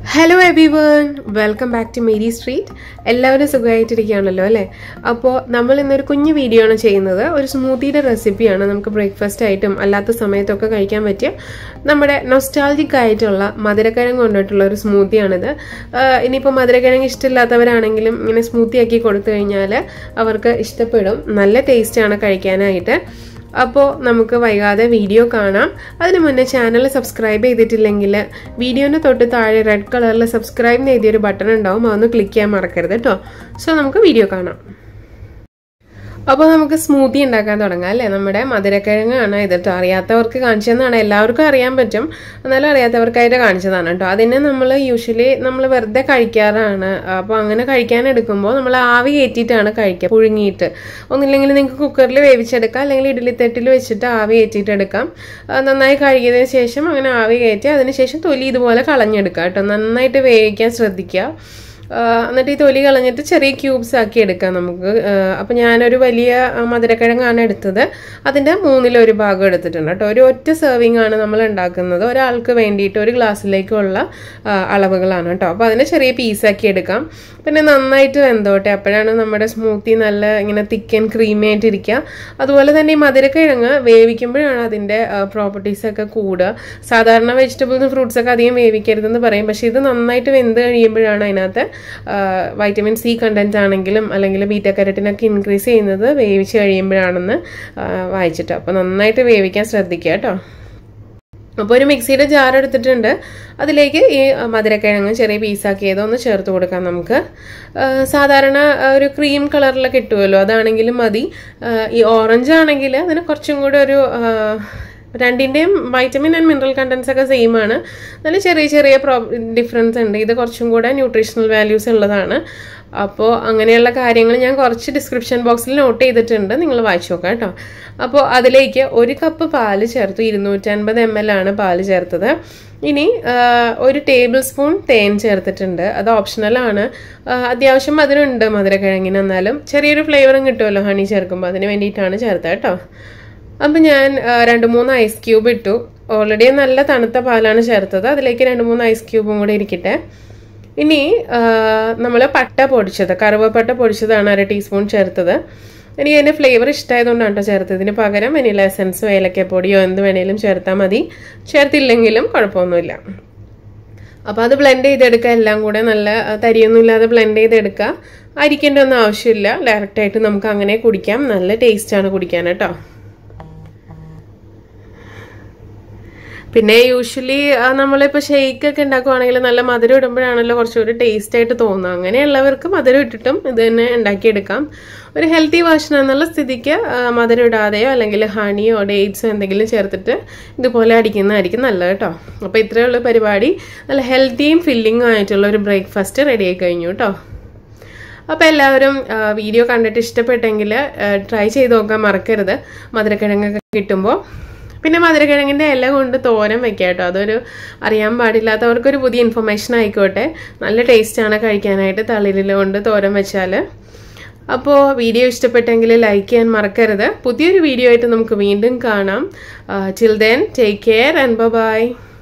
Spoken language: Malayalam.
hello everyone welcome back to Mary Street എല്ലാവരും സുഖമായിട്ടിരിക്കുകയാണല്ലോ അല്ലേ അപ്പോൾ നമ്മൾ ഇന്നൊരു കുഞ്ഞു വീഡിയോ ആണ് ചെയ്യുന്നത് ഒരു സ്മൂത്തിയുടെ റെസിപ്പിയാണ് നമുക്ക് ബ്രേക്ക്ഫാസ്റ്റ് ആയിട്ടും അല്ലാത്ത സമയത്തൊക്കെ കഴിക്കാൻ പറ്റിയ നമ്മുടെ നൊസ്റ്റാൾജിക് ആയിട്ടുള്ള മധുരക്കിഴങ്ങ് കൊണ്ടിട്ടുള്ള ഒരു സ്മൂത്തിയാണിത് ആഹ് ഇനിയിപ്പോൾ മധുരക്കിഴങ്ങ് ഇഷ്ടമില്ലാത്തവരാണെങ്കിലും ഇങ്ങനെ സ്മൂത്തി ആക്കി കൊടുത്തു കഴിഞ്ഞാൽ അവർക്ക് ഇഷ്ടപ്പെടും നല്ല ടേസ്റ്റാണ് കഴിക്കാനായിട്ട് അപ്പോൾ നമുക്ക് വൈകാതെ വീഡിയോ കാണാം അതിന് മുന്നേ ചാനൽ സബ്സ്ക്രൈബ് ചെയ്തിട്ടില്ലെങ്കിൽ വീഡിയോന് തൊട്ട് താഴെ റെഡ് കളറിൽ സബ്സ്ക്രൈബ് എഴുതിയൊരു ബട്ടൺ ഉണ്ടാവും അതൊന്ന് ക്ലിക്ക് ചെയ്യാൻ മറക്കരുത് കേട്ടോ സോ നമുക്ക് വീഡിയോ കാണാം അപ്പോൾ നമുക്ക് സ്മൂത്തി ഉണ്ടാക്കാൻ തുടങ്ങാം അല്ലേ നമ്മുടെ മധുരക്കിഴങ്ങാണ് ഇത് കേട്ടോ അറിയാത്തവർക്ക് കാണിച്ചതെന്നാണ് എല്ലാവർക്കും അറിയാൻ പറ്റും എന്നാലും അറിയാത്തവർക്കായിട്ട് കാണിച്ചതാണ് കേട്ടോ അതിനെ നമ്മൾ യൂഷ്വലി നമ്മൾ വെറുതെ കഴിക്കാറാണ് അപ്പോൾ അങ്ങനെ കഴിക്കാൻ എടുക്കുമ്പോൾ നമ്മൾ ആവി കയറ്റിയിട്ടാണ് കഴിക്കുക പുഴുങ്ങിയിട്ട് ഒന്നില്ലെങ്കിൽ നിങ്ങൾക്ക് കുക്കറിൽ വേവിച്ചെടുക്കാം അല്ലെങ്കിൽ ഇഡ്ഡലിത്തട്ടിൽ വെച്ചിട്ട് ആവി കയറ്റിയിട്ട് എടുക്കാം ആ, നന്നായി കഴുകിയതിന് ശേഷം അങ്ങനെ ആവി കയറ്റി അതിന് ശേഷം തൊലി ഇതുപോലെ കളഞ്ഞെടുക്കുക കേട്ടോ നന്നായിട്ട് വേവിക്കാൻ ശ്രദ്ധിക്കുക ആ, എന്നിട്ട് ഈ തൊലി കളഞ്ഞിട്ട് ചെറിയ ക്യൂബ്സ് ആക്കി എടുക്കാം നമുക്ക് അപ്പം ഞാനൊരു വലിയ ആ, മധുരക്കിഴങ്ങാണ് എടുത്തത് അതിൻ്റെ മൂന്നിലൊരു ഭാഗം എടുത്തിട്ടുണ്ട് കേട്ടോ ഒരു ഒറ്റ സെർവിങ് ആണ് നമ്മൾ ഉണ്ടാക്കുന്നത് ഒരാൾക്ക് വേണ്ടിയിട്ട് ഒരു ഗ്ലാസ്സിലേക്കുള്ള ആ, അളവുകളാണ് കേട്ടോ അപ്പോൾ അതിനെ ചെറിയ പീസാക്കി എടുക്കാം പിന്നെ നന്നായിട്ട് വെന്തോട്ടെ അപ്പോഴാണ് നമ്മുടെ സ്മൂത്തി നല്ല ഇങ്ങനെ തിക്ക് ആൻഡ് ക്രീമി ആയിട്ടിരിക്കുക അതുപോലെ തന്നെ ഈ മധുരക്കിഴങ്ങ് വേവിക്കുമ്പോഴാണ് അതിൻ്റെ പ്രോപ്പർട്ടീസ് ഒക്കെ കൂടുക സാധാരണ വെജിറ്റബിൾസും ഫ്രൂട്ട്സ് ഒക്കെ അധികം വേവിക്കരുതെന്ന് പറയും പക്ഷേ ഇത് നന്നായിട്ട് വെന്ത് കഴിയുമ്പോഴാണ് അതിനകത്ത് വൈറ്റമിൻ സി കണ്ടന്റ് ആണെങ്കിലും അല്ലെങ്കിൽ ബീറ്റ കരറ്റിനൊക്കെ ഇൻക്രീസ് ചെയ്യുന്നത് വേവിച്ച് കഴിയുമ്പോഴാണെന്ന് ആ, വായിച്ചിട്ട് അപ്പോൾ നന്നായിട്ട് വേവിക്കാൻ ശ്രദ്ധിക്കുക കേട്ടോ അപ്പോൾ ഒരു മിക്സിയുടെ ജാർ എടുത്തിട്ടുണ്ട് അതിലേക്ക് ഈ മധുരക്കിഴങ്ങ് ചെറിയ പീസാക്കിയത് ഒന്ന് ചേർത്ത് കൊടുക്കാം നമുക്ക് ആ, സാധാരണ ആ, ഒരു ക്രീം കളറിൽ കിട്ടുമല്ലോ അതാണെങ്കിലും മതി ആ, ഈ ഓറഞ്ച് ആണെങ്കിൽ അതിന് കുറച്ചും കൂടെ ഒരു ആ, രണ്ടിൻ്റെയും വൈറ്റമിൻ ആൻഡ് മിനറൽ കണ്ടൻസ് ഒക്കെ സെയിം ആണ് നല്ല ചെറിയ ചെറിയ പ്രോ ഡിഫറൻസ് ഉണ്ട് ഇത് കുറച്ചും കൂടെ ന്യൂട്രീഷണൽ വാല്യൂസ് ഉള്ളതാണ് അപ്പോൾ അങ്ങനെയുള്ള കാര്യങ്ങൾ ഞാൻ കുറച്ച് ഡിസ്ക്രിപ്ഷൻ ബോക്സിൽ നോട്ട് ചെയ്തിട്ടുണ്ട് നിങ്ങൾ വായിച്ചു നോക്കാം കേട്ടോ അപ്പോൾ അതിലേക്ക് ഒരു കപ്പ് പാല് ചേർത്തു ഇരുന്നൂറ്റൻപത് എം എൽ ആണ് പാല് ചേർത്തത് ഇനി ആ, ഒരു ടേബിൾ സ്പൂൺ തേൻ ചേർത്തിട്ടുണ്ട് അത് ഓപ്ഷണലാണ് ആ, അത്യാവശ്യം മധുരമുണ്ട് മധുരക്കിഴങ്ങിന് എന്നാലും ചെറിയൊരു ഫ്ലേവറും കിട്ടുമല്ലോ ഹണി ചേർക്കുമ്പോൾ അതിന് വേണ്ടിയിട്ടാണ് ചേർത്തത് കേട്ടോ അപ്പം ഞാൻ ആ, രണ്ട് മൂന്ന് ഐസ് ക്യൂബ് ഇട്ടു ഓൾറെഡി നല്ല തണുത്ത പാലാണ് ചേർത്തത് അതിലേക്ക് രണ്ട് മൂന്ന് ഐസ് ക്യൂബും കൂടെ ഇരിക്കട്ടെ ഇനി നമ്മൾ പട്ട പൊടിച്ചത് കറുവപ്പട്ട പൊടിച്ചതാണ് അര ടീസ്പൂൺ ചേർത്തത് എനിക്ക് അതിൻ്റെ ഫ്ലേവർ ഇഷ്ടമായതുകൊണ്ടാണ് കേട്ടോ ചേർത്തത് ഇതിന് പകരം വെനില എസൻസോ ഏലക്കപ്പൊടിയോ എന്ത് വേണേലും ചേർത്താൽ മതി ചേർത്തില്ലെങ്കിലും കുഴപ്പമൊന്നുമില്ല അപ്പോൾ അത് ബ്ലെൻഡ് ചെയ്തെടുക്കുക എല്ലാം കൂടെ നല്ല ആ, തരിയൊന്നും ഇല്ലാതെ ബ്ലെൻഡ് ചെയ്തെടുക്കുക അരിക്കേണ്ട ഒന്നും ആവശ്യമില്ല ഡയറക്റ്റായിട്ട് നമുക്ക് അങ്ങനെ കുടിക്കാം നല്ല ടേസ്റ്റാണ് കുടിക്കാൻ കേട്ടോ പിന്നെ യൂഷ്വലി നമ്മളിപ്പോൾ ഷെയ്ക്ക് ഒക്കെ ഉണ്ടാക്കുവാണെങ്കിൽ നല്ല മധുരം ഇടുമ്പോഴാണല്ലോ കുറച്ചുകൂടി ടേസ്റ്റ് ആയിട്ട് തോന്നുക അങ്ങനെയുള്ളവർക്ക് മധുരം ഇട്ടിട്ടും ഇത് തന്നെ ഉണ്ടാക്കിയെടുക്കാം ഒരു ഹെൽത്തി വേർഷൻ എന്നുള്ള സ്ഥിതിക്ക് ആ, മധുരം ഇടാതെയോ അല്ലെങ്കിൽ ഹണിയോ ഡേറ്റ്സോ എന്തെങ്കിലും ചേർത്തിട്ട് ഇതുപോലെ അടിക്കുന്നതായിരിക്കും നല്ലത് കേട്ടോ അപ്പോൾ ഇത്രയേ ഉള്ളൂ പരിപാടി നല്ല ഹെൽത്തിയും ഫില്ലിങ്ങും ആയിട്ടുള്ള ഒരു ബ്രേക്ക്ഫാസ്റ്റ് റെഡി ആയി കഴിഞ്ഞു കേട്ടോ അപ്പോൾ എല്ലാവരും ആ, വീഡിയോ കണ്ടിട്ട് ഇഷ്ടപ്പെട്ടെങ്കിൽ ട്രൈ ചെയ്ത് നോക്കാൻ മറക്കരുത് മധുരക്കിഴങ്ങൊക്കെ കിട്ടുമ്പോൾ പിന്നെ മധുരക്കിഴങ്ങിൻ്റെ ഇല കൊണ്ട് തോരൻ വെക്കാം കേട്ടോ അതൊരു അറിയാൻ പാടില്ലാത്തവർക്കൊരു പുതിയ ഇൻഫർമേഷൻ ആയിക്കോട്ടെ നല്ല ടേസ്റ്റാണ് കഴിക്കാനായിട്ട് തളിരില കൊണ്ട് തോരൻ വെച്ചാൽ അപ്പോൾ വീഡിയോ ഇഷ്ടപ്പെട്ടെങ്കിൽ ലൈക്ക് ചെയ്യാൻ മറക്കരുത് പുതിയൊരു വീഡിയോ ആയിട്ട് നമുക്ക് വീണ്ടും കാണാം chill then take care and by